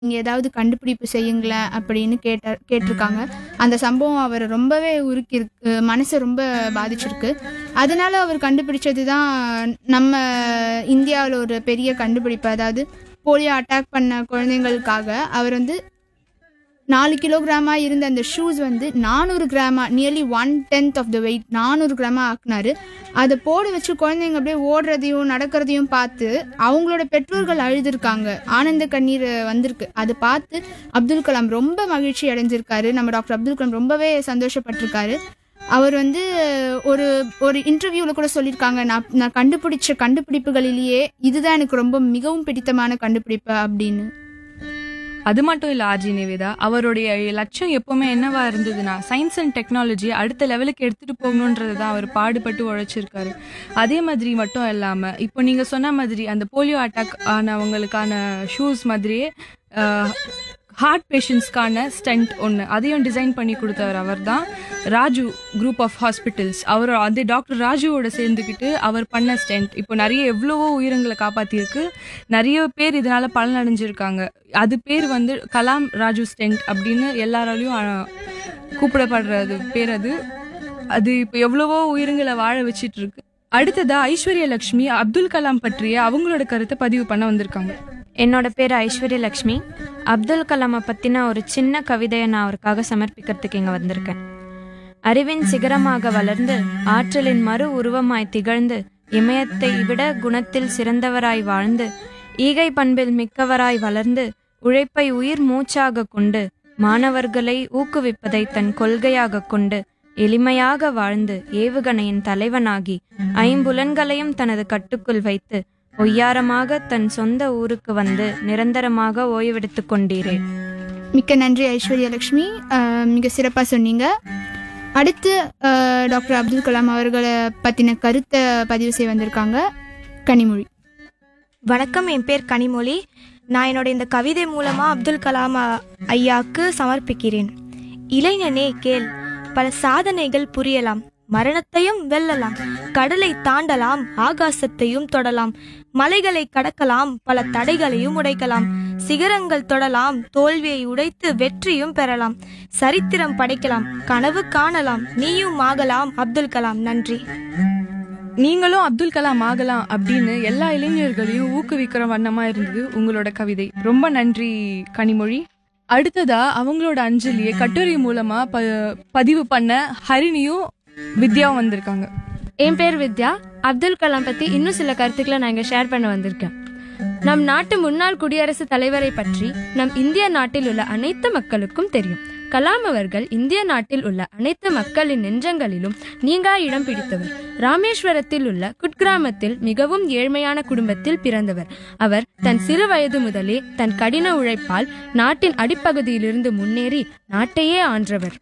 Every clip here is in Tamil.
நீங்கள் ஏதாவது கண்டுபிடிப்பு செய்யுங்களேன் அப்படின்னு கேட்ட கேட்டிருக்காங்க அந்த சம்பவம் அவர் ரொம்பவே உருக்கிருக்கு மனசை ரொம்ப பாதிச்சிருக்கு அதனால அவர் கண்டுபிடிச்சது தான் நம்ம இந்தியாவில் ஒரு பெரிய கண்டுபிடிப்பு அதாவது போலியோ அட்டாக் பண்ண குழந்தைங்களுக்காக அவர் வந்து நாலு கிலோகிராமா இருந்த அந்த ஷூஸ் வந்து நானூறு கிராமா nearly one tenth of the weight நானூறு கிராமா ஆக்குனாரு அதை போட வச்சு குழந்தைங்க அப்படியே ஓடுறதையும் நடக்கிறதையும் பார்த்து அவங்களோட பெற்றோர்கள் அழுதுருக்காங்க ஆனந்த கண்ணீர் வந்திருக்கு அதை பார்த்து அப்துல் கலாம் ரொம்ப மகிழ்ச்சி அடைஞ்சிருக்காரு நம்ம டாக்டர் அப்துல் கலாம் ரொம்பவே சந்தோஷப்பட்டிருக்காரு அவர் வந்து ஒரு ஒரு இன்டர்வியூவில் கூட சொல்லியிருக்காங்க நான் நான் கண்டுபிடிச்ச கண்டுபிடிப்புகளிலேயே இதுதான் எனக்கு ரொம்ப மிகவும் பிடித்தமான கண்டுபிடிப்பு அப்படின்னு அது மட்டும் இல்ல ஆர்ஜி நிவேதா அவருடைய லட்சியம் எப்பவுமே என்னவா இருந்ததுன்னா சயின்ஸ் அண்ட் டெக்னாலஜி அடுத்த லெவலுக்கு எடுத்துட்டு போகணுன்றது தான் அவர் பாடுபட்டு உழைச்சிருக்காரு அதே மாதிரி மட்டும் இல்லாம இப்போ நீங்க சொன்ன மாதிரி அந்த போலியோ அட்டாக் ஆனவங்களுக்கான ஷூஸ் மாதிரியே ஹார்ட் பேஷண்ட்ஸ்க்கான ஸ்டென்ட் ஒன்று அதையும் டிசைன் பண்ணி கொடுத்தவர் அவர் தான் ராஜு குரூப் ஆஃப் ஹாஸ்பிட்டல்ஸ் அவர் அதே டாக்டர் ராஜுவோட சேர்ந்துக்கிட்டு அவர் பண்ண ஸ்டென்ட் இப்போ நிறைய எவ்வளவோ உயிரங்களை காப்பாற்றிருக்கு நிறைய பேர் இதனால பலனடைஞ்சிருக்காங்க அது பேர் வந்து கலாம் ராஜு ஸ்டென்ட் அப்படின்னு எல்லாராலையும் அஹ், கூப்பிடப்படுறது பேர் அது அது இப்போ எவ்வளவோ உயிரங்களை வாழ வச்சிட்டு இருக்கு அடுத்ததா ஐஸ்வர்யா லட்சுமி அப்துல் கலாம் பற்றிய அவங்களோட கருத்தை பதிவு பண்ண வந்திருக்காங்க என்னோட பேர் ஐஸ்வர்ய லக்ஷ்மி அப்துல் கலாமை பற்றின ஒரு சின்ன கவிதையை நான் அவருக்காக சமர்ப்பிக்கிறதுக்கு இங்கே வந்திருக்கேன் அறிவின் சிகரமாக வளர்ந்து ஆற்றலின் மறு உருவமாய் திகழ்ந்து இமயத்தை விட குணத்தில் சிறந்தவராய் வாழ்ந்து ஈகை பண்பில் மிக்கவராய் வளர்ந்து உழைப்பை உயிர் மூச்சாக கொண்டு மாணவர்களை ஊக்குவிப்பதை தன் கொள்கையாக கொண்டு எளிமையாக வாழ்ந்து ஏவுகணையின் தலைவனாகி ஐம்புலன்களையும் தனது கட்டுக்குள் வைத்து ஒய்யாரமாக தன் சொந்த ஊருக்கு வந்து நிரந்தரமாக ஓய்வெடுத்துக் கொண்டீரே மிக்க நன்றி ஐஸ்வர்யா லட்சுமி அஹ், மிக சிறப்பாக சொன்னீங்க அடுத்து அஹ், டாக்டர் அப்துல் கலாம் அவர்களை பற்றின கருத்தை பதிவு செய்ய வந்திருக்காங்க கனிமொழி வணக்கம் என் பேர் கனிமொழி நான் என்னோட இந்த கவிதை மூலமா அப்துல் கலாம் அ- ஐயாக்கு சமர்ப்பிக்கிறேன் இளைஞனே கேள் பல சாதனைகள் புரியலாம் மரணத்தையும் வெல்லலாம் கடலை தாண்டலாம் ஆகாசத்தையும் தொடலாம் மலைகளை கடக்கலாம் பல தடைகளையும் உடைக்கலாம் சிகரங்கள் தொடலாம் தோல்வியை உடைத்து வெற்றியும் பெறலாம் சரித்திரம் படைக்கலாம் கனவு காணலாம் நீயும் ஆகலாம் அப்துல் கலாம் நன்றி நீங்களும் அப்துல் கலாம் ஆகலாம் அப்படின்னு எல்லா இளைஞர்களையும் ஊக்குவிக்கிற வண்ணமா இருந்தது உங்களோட கவிதை ரொம்ப நன்றி கனிமொழி அடுத்ததா அவங்களோட அஞ்சலியை கட்டுரை மூலமா ப பதிவு பண்ண ஹரிணியும் வித்யாவும் வந்திருக்காங்க என் பேர் வித்யா அப்துல் கலாம் பத்தி இன்னும் சில கருத்துக்களை நான் இங்க ஷேர் பண்ண வந்திருக்கேன் நம் நாட்டு முன்னாள் குடியரசுத் தலைவரை பற்றி நம் இந்திய நாட்டில் உள்ள அனைத்து மக்களுக்கும் தெரியும் கலாம் அவர்கள் இந்திய நாட்டில் உள்ள அனைத்து மக்களின் நெஞ்சங்களிலும் நீங்கா இடம் பிடித்தவர் ராமேஸ்வரத்தில் உள்ள குட்கிராமத்தில் மிகவும் ஏழ்மையான குடும்பத்தில் பிறந்தவர் அவர் தன் சிறு வயது முதலே தன் கடின உழைப்பால் நாட்டின் அடிப்பகுதியிலிருந்து முன்னேறி நாட்டையே ஆன்றவர்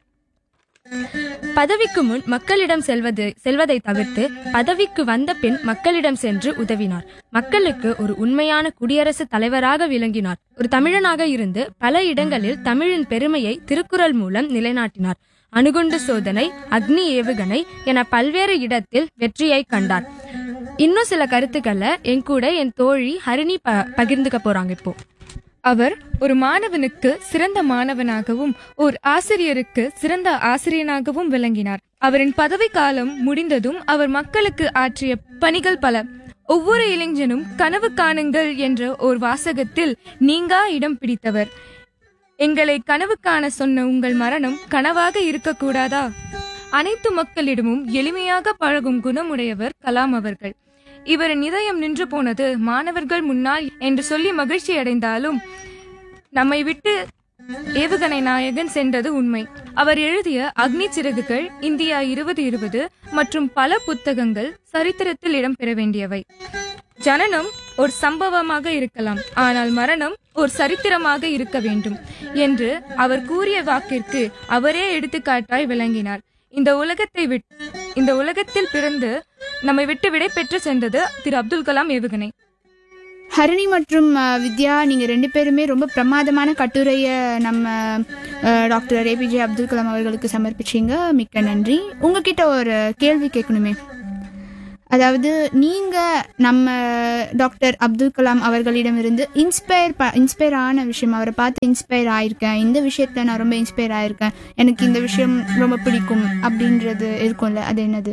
பதவிக்கு முன் மக்களிடம் செல்வது செல்வதை தவிர்த்து பதவிக்கு வந்த பின் மக்களிடம் சென்று உதவினார் மக்களுக்கு ஒரு உண்மையான குடியரசுத் தலைவராக விளங்கினார் ஒரு தமிழனாக இருந்து பல இடங்களில் தமிழின் பெருமையை திருக்குறள் மூலம் நிலைநாட்டினார் அணுகுண்டு சோதனை அக்னி ஏவுகணை என பல்வேறு இடத்தில் வெற்றியை கண்டார் இன்னும் சில கருத்துக்களை என் கூட என் தோழி ஹரிணி ப பகிர்ந்துக்க போறாங்க இப்போ அவர் ஒரு மாணவனுக்கு சிறந்த மாணவனாகவும் ஓர் ஆசிரியருக்கு சிறந்த ஆசிரியனாகவும் விளங்கினார் அவரின் பதவி காலம் முடிந்ததும் அவர் மக்களுக்கு ஆற்றிய பணிகள் பல ஒவ்வொரு இளைஞனும் கனவு காணுங்கள் என்ற ஓர் வாசகத்தில் நீங்கா இடம் பிடித்தவர் எங்களை கனவு காண சொன்ன உங்கள் மரணம் கனவாக இருக்கக்கூடாதா அனைத்து மக்களிடமும் எளிமையாக பழகும் குணமுடையவர் கலாம் அவர்கள் இவரின் இதயம் நின்று போனது மாணவர்கள் முன்னால் என்று சொல்லி மகிழ்ச்சி அடைந்தாலும் நம்மை விட்டு ஏவுகணை நாயகன் சென்றது உண்மை அவர் எழுதிய அக்னி சிறகுகள் இந்தியா இருபது இருபது மற்றும் பல புத்தகங்கள் சரித்திரத்தில் இடம்பெற வேண்டியவை ஜனனம் ஒரு சம்பவமாக இருக்கலாம் ஆனால் மரணம் ஒரு சரித்திரமாக இருக்க வேண்டும் என்று அவர் கூறிய வாக்கிற்கு அவரே எடுத்துக்காட்டாய் விளங்கினார் இந்த உலகத்தை விட் இந்த உலகத்தில் பிறந்து நம்மை விட்டு விடை பெற்று சென்றது திரு அப்துல் கலாம் ஏவுகணை ஹரிணி மற்றும் அஹ், வித்யா நீங்கள் ரெண்டு பேருமே ரொம்ப பிரமாதமான கட்டுரையை நம்ம அஹ், டாக்டர் ஏபிஜே அப்துல் கலாம் அவர்களுக்கு சமர்ப்பிச்சீங்க மிக்க நன்றி உங்ககிட்ட ஒரு கேள்வி கேட்கணுமே அதாவது நீங்க நம்ம டாக்டர் அப்துல் கலாம் அவர்களிடமிருந்து இன்ஸ்பயர் ப இன்ஸ்பயர் ஆன விஷயம் அவரை பார்த்து இன்ஸ்பயர் ஆயிருக்கேன் இந்த விஷயத்துல நான் ரொம்ப இன்ஸ்பயர் ஆயிருக்கேன் எனக்கு இந்த விஷயம் ரொம்ப பிடிக்கும் அப்படின்றது இருக்கும்ல அது என்னது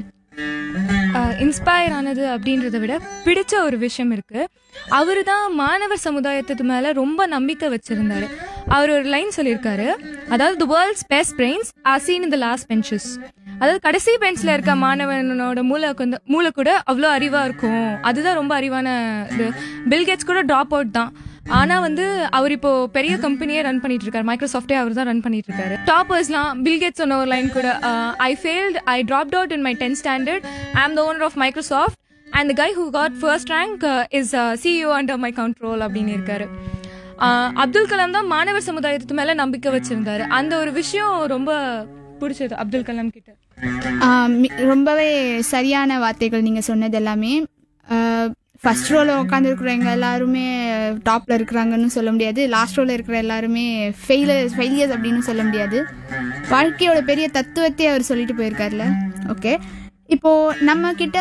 இன்ஸ்பயர் ஆனது அப்படின்றத விட பிடிச்ச ஒரு விஷயம் இருக்கு அவரு தான் மாணவர் சமுதாயத்துக்கு மேல ரொம்ப நம்பிக்கை வச்சிருந்தாரு அவர் ஒரு லைன் சொல்லியிருக்காரு அதாவது the world's best brains are seen இந்த லாஸ்ட் பெஞ்சஸ் அதாவது கடைசி பெஞ்ச்ல இருக்க மாணவனோட மூளை கொஞ்சம் மூளை கூட அவ்வளோ அறிவா இருக்கும் அதுதான் ரொம்ப அறிவான இது பில்கேட்ஸ் கூட ட்ராப் அவுட் தான் ஆனா வந்து அவர் இப்போ பெரிய கம்பெனியே ரன் பண்ணிட்டு இருக்காரு மைக்ரோசாஃப்டே அவர் தான் ரன் பண்ணிட்டு இருக்காரு டாப்பர்ஸ்லாம் பில்கேட்ஸ் சொன்ன ஒரு லைன் கூட I failed I dropped out in my tenth standard I am the owner of Microsoft and the guy who got first rank is CEO under my control அப்படின்னு இருக்காரு Uh, அப்துல் கலாம் தான் மாணவர் சமுதாயத்து மேல நம்பிக்கை வச்சிருந்தாரு அந்த ஒரு விஷயம் ரொம்ப பிடிச்சது அப்துல் கலாம் கிட்ட ஆஹ் மி- ரொம்பவே சரியான வார்த்தைகள் நீங்கள் சொன்னது எல்லாமே ஃபர்ஸ்ட் ரோவில் உட்காந்துருக்குறவங்க எல்லாருமே டாப்பில் இருக்கிறாங்கன்னு சொல்ல முடியாது லாஸ்ட் ரோவில் இருக்கிற எல்லாருமே ஃபெயிலர்ஸ் ஃபெயிலியர்ஸ் அப்படின்னு சொல்ல முடியாது வாழ்க்கையோட பெரிய தத்துவத்தை அவர் சொல்லிட்டு போயிருக்காருல ஓகே இப்போ நம்ம கிட்ட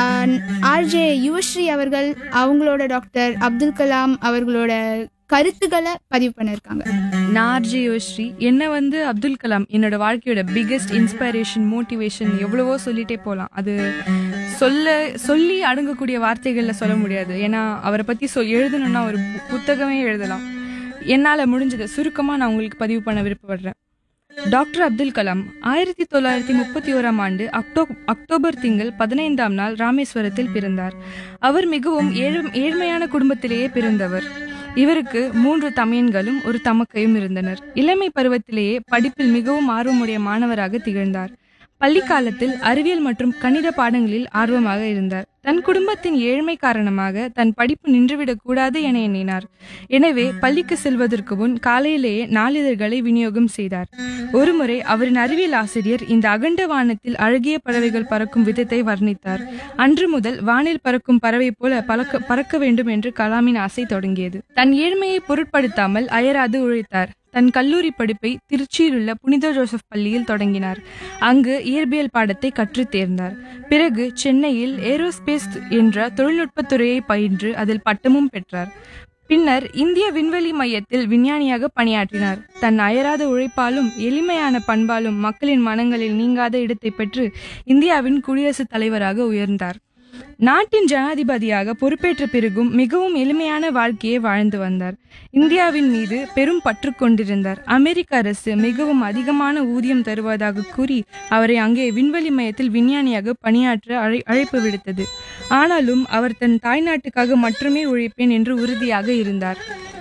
ஆர்ஜே யுவஸ்ரீ அவர்கள் அவங்களோட டாக்டர் அப்துல் கலாம் அவர்களோட கருத்துக்களை பதிவு பண்ணியிருக்காங்க நான் ஆர்ஜி யோஸ்ரீ என்ன வந்து அப்துல் கலாம் என்னோட வாழ்க்கையோட பிக்கெஸ்ட் இன்ஸ்பைரேஷன் மோட்டிவேஷன் எவ்வளவோ சொல்லிட்டே போகலாம் அது சொல்ல சொல்லி அடங்கக்கூடிய வார்த்தைகளில் சொல்ல முடியாது ஏன்னா அவரை பற்றி சொ எழுதணும்னா ஒரு பு- புத்தகமே எழுதலாம் என்னால் முடிஞ்சதை சுருக்கமாக நான் உங்களுக்கு பதிவு பண்ண விருப்பப்படுறேன் டாக்டர் அப்துல் கலாம் ஆயிரத்தி தொள்ளாயிரத்தி முப்பத்தி ஓராம் ஆண்டு அக்டோ அக்டோபர் திங்கள் பதினைந்தாம் நாள் ராமேஸ்வரத்தில் பிறந்தார் அவர் மிகவும் ஏழ் ஏழ்மையான குடும்பத்திலேயே பிறந்தவர் இவருக்கு மூன்று தமையன்களும் ஒரு தமக்கையும் இருந்தனர் இளமை பருவத்திலேயே படிப்பில் மிகவும் ஆர்வமுடைய மாணவராக திகழ்ந்தார் பள்ளி காலத்தில் அறிவியல் மற்றும் கணித பாடங்களில் ஆர்வமாக இருந்தார் தன் குடும்பத்தின் ஏழ்மை காரணமாக தன் படிப்பு நின்றுவிடக் கூடாது என எண்ணினார் எனவே பள்ளிக்கு செல்வதற்கு முன் காலையிலேயே நாளிதழ்களை விநியோகம் செய்தார் ஒருமுறை அவரின் அறிவியல் ஆசிரியர் இந்த அகண்ட வானத்தில் அழகிய பறவைகள் பறக்கும் விதத்தை வர்ணித்தார் அன்று முதல் வானில் பறக்கும் பறவை போல பறக்க பறக்க வேண்டும் என்று கலாமின் ஆசை தொடங்கியது தன் ஏழ்மையை பொருட்படுத்தாமல் அயராது உழைத்தார் தன் கல்லூரி படிப்பை திருச்சியில் உள்ள புனித ஜோசப் பள்ளியில் தொடங்கினார் அங்கு இயற்பியல் பாடத்தை கற்றுத் தேர்ந்தார் பிறகு சென்னையில் ஏரோஸ்பேஸ் என்ற தொழில்நுட்பத் துறையை பயின்று அதில் பட்டமும் பெற்றார் பின்னர் இந்திய விண்வெளி மையத்தில் விஞ்ஞானியாக பணியாற்றினார் தன் அயராத உழைப்பாலும் எளிமையான பண்பாலும் மக்களின் மனங்களில் நீங்காத இடத்தை பெற்று இந்தியாவின் குடியரசுத் தலைவராக உயர்ந்தார் நாட்டின் ஜனாதிபதியாக பொறுப்பேற்ற பிறகும் மிகவும் எளிமையான வாழ்க்கையை வாழ்ந்து வந்தார் இந்தியாவின் மீது பெரும் பற்று கொண்டிருந்தார் அமெரிக்க அரசு மிகவும் அதிகமான ஊதியம் தருவதாக கூறி அவரை அங்கே விண்வெளி மையத்தில் விஞ்ஞானியாக பணியாற்ற அழை அழைப்பு விடுத்தது ஆனாலும் அவர் தன் தாய்நாட்டுக்காக மட்டுமே உழைப்பேன் என்று உறுதியாக இருந்தார்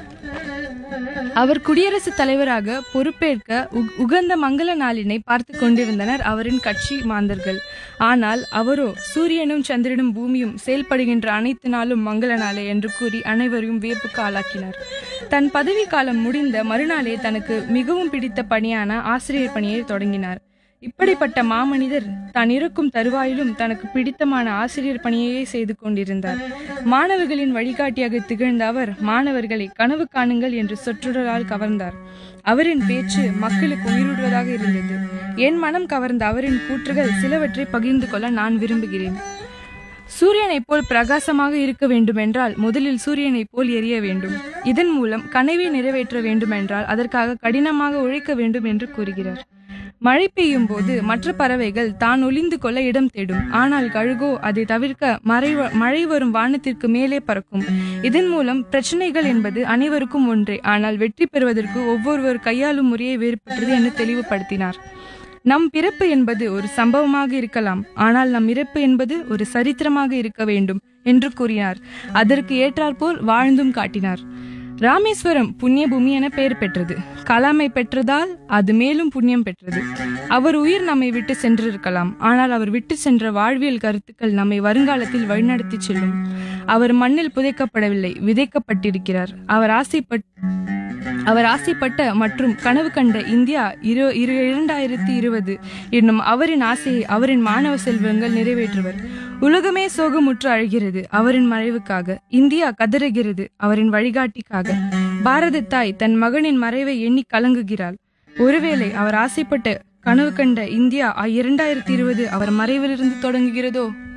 அவர் குடியரசுத் தலைவராக பொறுப்பேற்க உக்- உகந்த மங்கள நாளினை பார்த்து கொண்டிருந்தனர் அவரின் கட்சி மாந்தர்கள் ஆனால் அவரோ சூரியனும் சந்திரனும் பூமியும் செயல்படுகின்ற அனைத்து நாளும் மங்கள நாளே என்று கூறி அனைவரையும் வியப்புக்கு ஆளாக்கினார் தன் பதவி காலம் முடிந்த மறுநாளே தனக்கு மிகவும் பிடித்த பணியான ஆசிரியர் பணியை தொடங்கினார் இப்படிப்பட்ட மாமனிதர் தான் இருக்கும் தருவாயிலும் தனக்கு பிடித்தமான ஆசிரியர் பணியையே செய்து கொண்டிருந்தார் மாணவர்களின் வழிகாட்டியாக திகழ்ந்த அவர் மாணவர்களை கனவு காணுங்கள் என்று சொற்றொடரால் கவர்ந்தார் அவரின் பேச்சு மக்களுக்கு உயிரூடுவதாக இருந்தது என் மனம் கவர்ந்த அவரின் கூற்றுகள் சிலவற்றை பகிர்ந்து கொள்ள நான் விரும்புகிறேன் சூரியனைப் போல் பிரகாசமாக இருக்க வேண்டுமென்றால் முதலில் சூரியனைப் போல் எரிய வேண்டும் இதன் மூலம் கனவை நிறைவேற்ற வேண்டுமென்றால் அதற்காக கடினமாக உழைக்க வேண்டும் என்று கூறுகிறார் மழை பெய்யும் போது மற்ற பறவைகள் தான் ஒளிந்து கொள்ள இடம் தேடும் ஆனால் கழுகோ அதை தவிர்க்க மறை மழை வரும் வானத்திற்கு மேலே பறக்கும் இதன் மூலம் பிரச்சனைகள் என்பது அனைவருக்கும் ஒன்றே ஆனால் வெற்றி பெறுவதற்கு ஒவ்வொருவர் கையாளும் முறையை வேறுபட்டது என்று தெளிவுபடுத்தினார் நம் பிறப்பு என்பது ஒரு சம்பவமாக இருக்கலாம் ஆனால் நம் இறப்பு என்பது ஒரு சரித்திரமாக இருக்க வேண்டும் என்று கூறினார் அதற்கு ஏற்றாற்போல் வாழ்ந்தும் காட்டினார் ராமேஸ்வரம் புண்ணிய பூமி என பெயர் பெற்றது கலாமை பெற்றதால் அது மேலும் புண்ணியம் பெற்றது அவர் உயிர் நம்மை விட்டு சென்றிருக்கலாம் ஆனால் அவர் விட்டு சென்ற வாழ்வியல் கருத்துக்கள் நம்மை வருங்காலத்தில் வழிநடத்தி செல்லும் அவர் மண்ணில் புதைக்கப்படவில்லை விதைக்கப்பட்டிருக்கிறார் அவர் ஆசைப்பட் அவர் ஆசைப்பட்ட மற்றும் கனவு கண்ட இந்தியா இரு இரு இரண்டாயிரத்தி இருபது என்னும் அவரின் ஆசையை அவரின் மாணவ செல்வங்கள் நிறைவேற்றுவர் உலகமே சோகமுற்று அழுகிறது அவரின் மறைவுக்காக இந்தியா கதறுகிறது அவரின் வழிகாட்டிக்காக பாரத தாய் தன் மகனின் மறைவை எண்ணி கலங்குகிறாள் ஒருவேளை அவர் ஆசைப்பட்ட கனவு கண்ட இந்தியா இரண்டாயிரத்தி இருபது அவர் மறைவிலிருந்து தொடங்குகிறதோ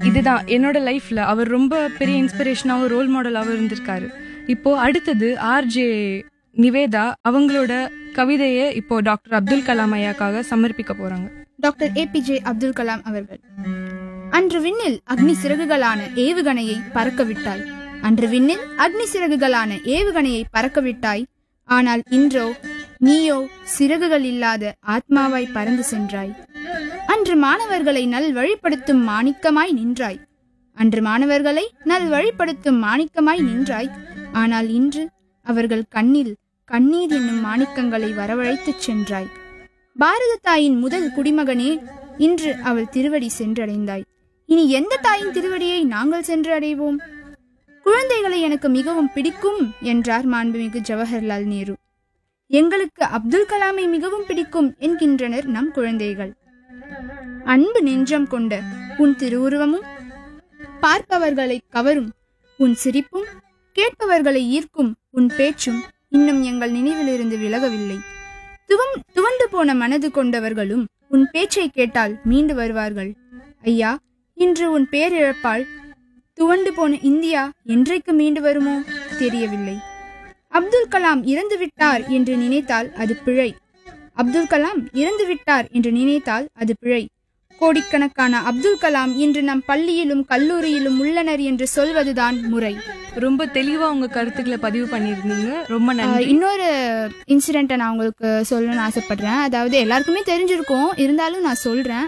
இதுதான் என்னோட லைஃப்ல அவர் ரொம்ப பெரிய இன்ஸ்பிரேஷனாகவும் ரோல் மாடலாகவும் இருந்திருக்காரு இப்போ அடுத்தது ஆர்ஜே நிவேதா அவங்களோட கவிதையை இப்போ டாக்டர் அப்துல் கலாம் ஐயாக்காக சமர்ப்பிக்க போறாங்க டாக்டர் ஏபிஜே அப்துல் கலாம் அவர்கள் அன்று விண்ணில் அக்னி சிறகுகளான ஏவுகணையை பறக்க விட்டாய் அன்று விண்ணில் அக்னி சிறகுகளான ஏவுகணையை பறக்க விட்டாய் ஆனால் இன்றோ நீயோ சிறகுகள் இல்லாத ஆத்மாவாய் பறந்து சென்றாய் அன்று மாணவர்களை நல் வழிப்படுத்தும் மாணிக்கமாய் நின்றாய் அன்று மாணவர்களை நல் வழிப்படுத்தும் மாணிக்கமாய் நின்றாய் ஆனால் இன்று அவர்கள் கண்ணில் கண்ணீர் என்னும் மாணிக்கங்களை வரவழைத்துச் சென்றாய் பாரத தாயின் முதல் குடிமகனே இன்று அவள் திருவடி சென்றடைந்தாய் இனி எந்த தாயின் திருவடியை நாங்கள் சென்று அடைவோம் குழந்தைகளை எனக்கு மிகவும் பிடிக்கும் என்றார் மாண்புமிகு ஜவஹர்லால் நேரு எங்களுக்கு அப்துல் கலாமை மிகவும் பிடிக்கும் என்கின்றனர் நம் குழந்தைகள் அன்பு நெஞ்சம் கொண்ட உன் திருவுருவமும் பார்ப்பவர்களை கவரும் உன் சிரிப்பும் கேட்பவர்களை ஈர்க்கும் உன் பேச்சும் இன்னும் எங்கள் நினைவிலிருந்து விலகவில்லை துவம் துவண்டு போன மனது கொண்டவர்களும் உன் பேச்சை கேட்டால் மீண்டு வருவார்கள் ஐயா இன்று உன் பேரிழப்பால் துவண்டு போன இந்தியா என்றைக்கு மீண்டு வருமோ தெரியவில்லை அப்துல் கலாம் இறந்து விட்டார் என்று நினைத்தால் அது பிழை அப்துல் கலாம் இறந்து விட்டார் என்று நினைத்தால் அது பிழை கோடிக்கணக்கான அப்துல் கலாம் இன்று நம் பள்ளியிலும் கல்லூரியிலும் உள்ளனர் என்று சொல்வதுதான் முறை ரொம்ப தெளிவா உங்க கருத்துக்களை பதிவு பண்ணியிருந்தீங்க ரொம்ப ஆஹ் நன்றி இன்னொரு இன்சிடெண்ட்டை நான் உங்களுக்கு சொல்லணும்னு ஆசைப்படுறேன் அதாவது எல்லாருக்குமே தெரிஞ்சிருக்கும் இருந்தாலும் நான் சொல்கிறேன்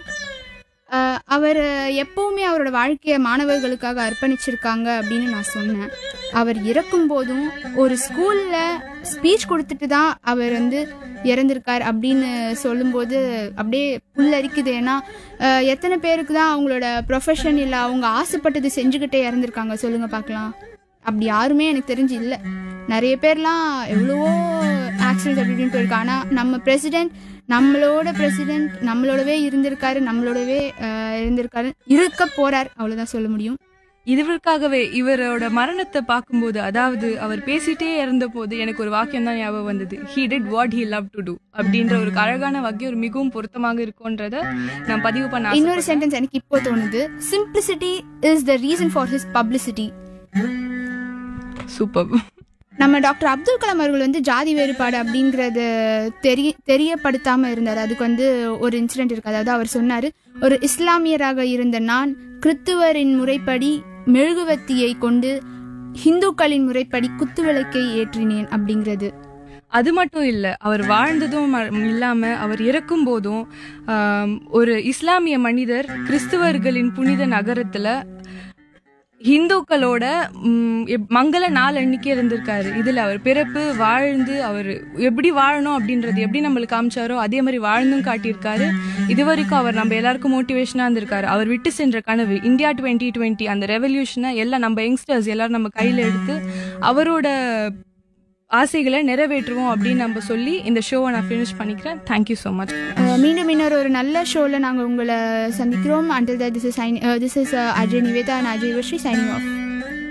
அவர் எப்பவுமே அவரோட வாழ்க்கையை மாணவர்களுக்காக அர்ப்பணிச்சிருக்காங்க அப்படின்னு நான் சொன்னேன் அவர் இறக்கும் போதும் ஒரு ஸ்கூலில் ஸ்பீச் கொடுத்துட்டு தான் அவர் வந்து இறந்திருக்கார் அப்படின்னு சொல்லும்போது அப்படியே புல்லரிக்குது ஏன்னா ஆஹ் எத்தனை பேருக்கு தான் அவங்களோட ப்ரொஃபஷன் இல்லை அவங்க ஆசைப்பட்டது செஞ்சுக்கிட்டே இறந்துருக்காங்க சொல்லுங்க பார்க்கலாம் அப்படி யாருமே எனக்கு தெரிஞ்சு இல்லை நிறைய பேர்லாம் எவ்வளவோ ஆக்சிடென்ட் அப்படி இப்படின்னு போயிருக்காங்க ஆனால் நம்ம பிரசிடென்ட் நம்மளோட பிரசிடென்ட் நம்மளோடவே இருந்திருக்காரு நம்மளோடவே ஆஹ், இருந்திருக்காரு இருக்க போறார் அவ்வளோதான் சொல்ல முடியும் இதுவருக்காகவே இவரோட மரணத்தை பார்க்கும்போது அதாவது அவர் பேசிட்டே இருந்த போது எனக்கு ஒரு வாக்கியம் தான் ஞாபகம் வந்தது he did what he love to do அப்படின்ற ஒரு அழகான வாக்கியம் ஒரு மிகவும் பொருத்தமாக இருக்கும்ன்றத நான் பதிவு பண்ண இன்னொரு ஆசைப்படுறேன். சென்டென்ஸ் எனக்கு இப்போ தோணுது simplicity is the reason for his publicity super நம்ம டாக்டர் அப்துல் கலாம் அவர்கள் வந்து ஜாதி வேறுபாடு அப்படிங்கறத தெரிய தெரியப்படுத்தாம இருந்தார் அதுக்கு வந்து ஒரு இன்சிடென்ட் இருக்கு அதாவது அவர் சொன்னாரு ஒரு இஸ்லாமியராக இருந்த நான் கிறித்துவரின் முறைப்படி மெழுகுவத்தியை கொண்டு இந்துக்களின் முறைப்படி குத்துவிளக்கை ஏற்றினேன் அப்படிங்கிறது அது மட்டும் இல்ல அவர் வாழ்ந்ததும் ம- இல்லாம அவர் இறக்கும் போதும் ஆம், ஒரு இஸ்லாமிய மனிதர் கிறிஸ்துவர்களின் புனித நகரத்துல ஹிந்துக்களோட ம், எப்- மங்கள நாள் அன்னைக்கு இருந்திருக்காரு இதுல அவர் பிறப்பு வாழ்ந்து அவர் எப்படி வாழணும் அப்படின்றது எப்படி நம்மளுக்கு காமிச்சாரோ அதே மாதிரி வாழ்ந்தும் காட்டியிருக்காரு இது வரைக்கும் அவர் நம்ம எல்லாருக்கும் மோட்டிவேஷனா இருந்திருக்காரு அவர் விட்டு சென்ற கனவு இந்தியா டுவெண்ட்டி டுவெண்ட்டி அந்த ரெவல்யூஷனை எல்லாம் நம்ம யங்ஸ்டர்ஸ் எல்லாரும் நம்ம கையில எடுத்து அவரோட ஆசைகளை நிறைவேற்றுவோம் அப்படின்னு நம்ம சொல்லி இந்த ஷோவை நான் ஃபினிஷ் பண்ணிக்கிறேன் தேங்க்யூ ஸோ மச் அஹ் மீண்டும் இன்னொரு ஒரு நல்ல ஷோவில் நாங்கள் உங்களை சந்திக்கிறோம் until this is this is Ajay Niveda and Ajay வஸ்ரீ சைனிங் ஆஃப்